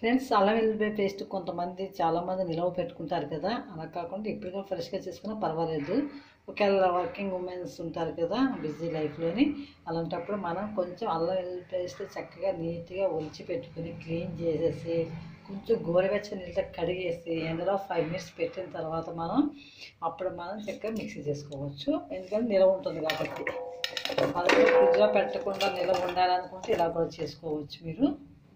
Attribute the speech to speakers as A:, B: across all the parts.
A: friends అల్లం వెల్లుల్లిపాయ paste కొంతమంది చాలామంది నిలవ పెట్టుకుంటారు కదా అలా కాకుండా ఇప్పుడుగా ఫ్రెష్గా చేసుకున్నా పర్వాలేదు ఒకవేళ వర్కింగ్ ఉమెన్స్ ఉంటారు కదా బిజీ లైఫ్లోని అలాంటప్పుడు మనం కొంచెం అల్లం వెల్లుల్లి పేస్ట్ చక్కగా నీట్గా ఒలిచి పెట్టుకుని క్లీన్ చేసేసి కొంచెం గోరువెచ్చని నీళ్ళతో కడిగేసి ఎండలో ఫైవ్ మినిట్స్ పెట్టిన తర్వాత మనం అప్పుడు మనం చక్కగా మిక్సీ చేసుకోవచ్చు ఎందుకంటే నిలవ ఉంటుంది కాబట్టి అలాగే ఫ్రిడ్జ్లో పెట్టకుండా నిలవ ఉండాలనుకుంటే ఇలా కూడా చేసుకోవచ్చు మీరు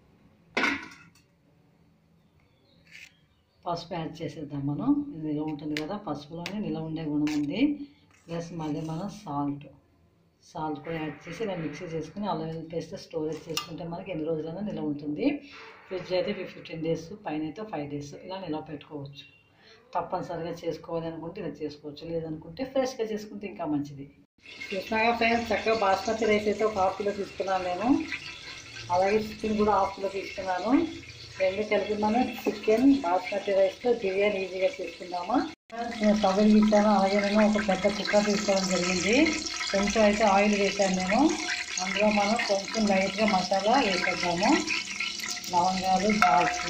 A: పసుపు యాడ్ చేసేద్దాం మనం ఇది నిలవ ఉంటుంది కదా పసుపులోనే నిలవ ఉండే గుణం ఉంది ప్లస్ మళ్ళీ మనం సాల్ట్ సాల్ట్ కూడా యాడ్ చేసి ఇలా మిక్సీ చేసుకుని అల్లం వెల్లుల్లి పేస్ట్ స్టోరేజ్ చేసుకుంటే మనకి ఎన్ని రోజులైనా నిలవ ఉంటుంది ఫ్రిడ్జ్ అయితే ఫిఫ్టీన్ డేస్ పైన అయితే ఫైవ్ డేస్ ఇలా నిలవ పెట్టుకోవచ్చు తప్పనిసరిగా చేసుకోవాలి అనుకుంటే ఇలా చేసుకోవచ్చు లేదనుకుంటే ఫ్రెష్గా చేసుకుంటే ఇంకా మంచిది చూసినాగా ఫ్రెండ్స్ చక్కగా బాస్మతి రైస్ అయితే ఒక హాఫ్ కిలో తీసుకున్నాను నేను అలాగే చికెన్ కూడా హాఫ్ కిలో తీసుకున్నాను రెండు కలిపి మనం చికెన్ బాస్మతి రైస్తో బిర్యానీ ఈజీగా చేసుకుందామా నేను స్టవ్ ఇచ్చాను అలాగే నేను ఒక పెద్ద కుక్కర్ తీసుకోవడం జరిగింది కొంచెం అయితే ఆయిల్ వేసాను నేను అందులో మనం కొంచెం లైట్గా మసాలా వేసేద్దాము లవంగాలు దాల్చి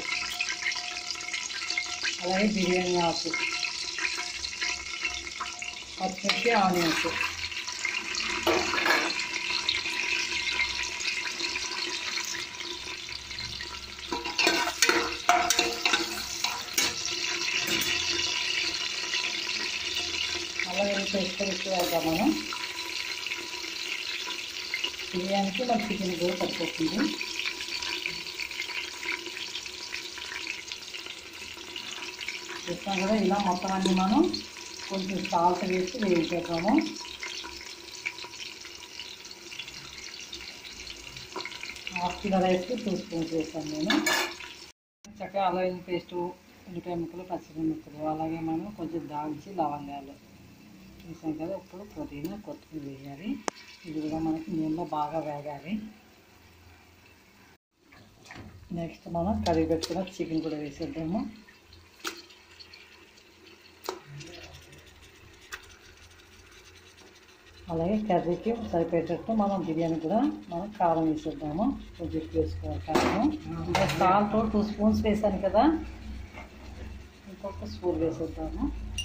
A: అలాగే బిర్యానీ ఆకు పచ్చిమిర్చి ఆనియన్స్ అలాగే పేస్ట్ ఎక్కువ వేద్దాం మనం బిర్యానీకి మన చికెన్ కూడా సరిపోతుంది చూస్తాం కదా ఇలా మొత్తం అన్ని మనం కొంచెం సాల్ట్ వేసి వేయించేద్దాము హాఫ్ కిలో రైస్కి టూ స్పూన్స్ వేసాను నేను చక్కగా అల్లం పేస్ట్ ఉల్లిపాయ ముక్కలు పచ్చిమిరపకాయ ముక్కలు అలాగే మనం కొంచెం దాల్చి లవంగాలు వేసాం కదా ఇప్పుడు పుదీనా కొత్తిమీర వేయాలి ఇది కూడా మనకి నీళ్ళలో బాగా వేగాలి నెక్స్ట్ మనం కడిగి పెట్టుకున్న చికెన్ కూడా వేసేద్దాము అలాగే కర్రీకి సరిపోయేటట్టు మనం బిర్యానీ కూడా మనం కారం వేసేద్దాము కొంచెం ఎక్కువ వేసుకోవాలి కారం ఇంకా సాల్ట్ టూ స్పూన్స్ వేసాను కదా ఇంకొక స్పూన్ వేసేద్దాము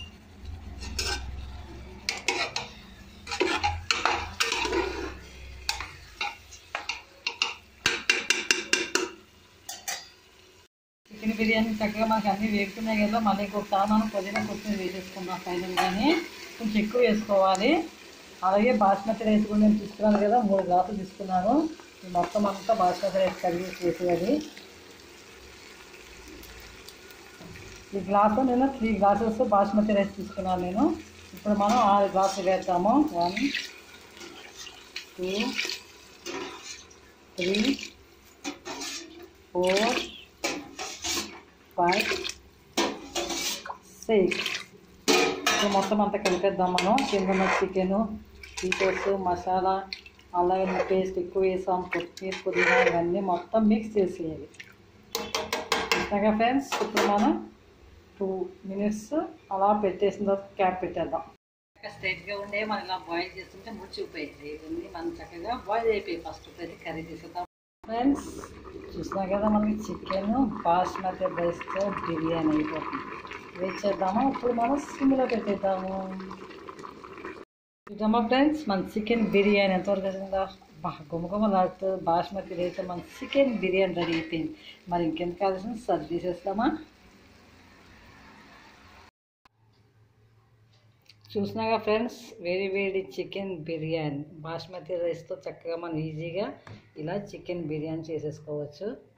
A: చికెన్ బిర్యానీ చక్కగా మనకి అన్నీ వేగుతున్నాయి కదా మళ్ళీ ఇంకొకసారి మనం పుదీనా కొత్తిమీర వేసేసుకుందాం ఫైనల్ కానీ కొంచెం ఎక్కువ వేసుకోవాలి అలాగే బాస్మతి రైస్ కూడా నేను తీసుకున్నాను కదా మూడు గ్లాసులు తీసుకున్నాను ఈ మొత్తం అంతా బాస్మతి రైస్ కడిగి చేసేయాలి ఈ గ్లాసు నేను త్రీ గ్లాసెస్ బాస్మతి రైస్ తీసుకున్నాను నేను ఇప్పుడు మనం ఆరు గ్లాసులు వేద్దాము one two three four five six ఇప్పుడు మొత్తం అంతా కలిపేద్దాం మనం కింద చికెను పీసెస్ మసాలా అల్లం పేస్ట్ ఎక్కువ వేసాం కొత్తిమీర పుదీనా ఇవన్నీ మొత్తం మిక్స్ చేసేయాలి ఇంతగా ఫ్రెండ్స్ ఇప్పుడు మనం టూ మినిట్స్ అలా పెట్టేసిన తర్వాత క్యాప్ పెట్టేద్దాం స్ట్రైట్గా ఉండే మనం ఇలా బాయిల్ చేస్తుంటే ముడిచిపోయింది ఇవన్నీ మనం చక్కగా బాయిల్ అయిపోయి ఫస్ట్ అయితే కర్రీ చేసేద్దాం ఫ్రెండ్స్ చూసినా కదా మనకి చికెన్ బాస్మతి రైస్తో బిర్యానీ అయిపోతుంది వెయిట్ చేద్దాము ఇప్పుడు మనం సిమ్లో పెట్టేద్దాము చూద్దామా ఫ్రెండ్స్ మన చికెన్ బిర్యానీ ఎంతవరకు వచ్చిందా బా గుమగుమలాడుతూ బాస్మతి రైస్ మన చికెన్ బిర్యానీ రెడీ అయిపోయింది మరి ఇంకెంత కావాల్సింది సర్వ్ చేసేస్తామా చూసినాగా ఫ్రెండ్స్ వేడి వేడి చికెన్ బిర్యానీ బాస్మతి రైస్తో చక్కగా మనం ఈజీగా ఇలా చికెన్ బిర్యానీ చేసేసుకోవచ్చు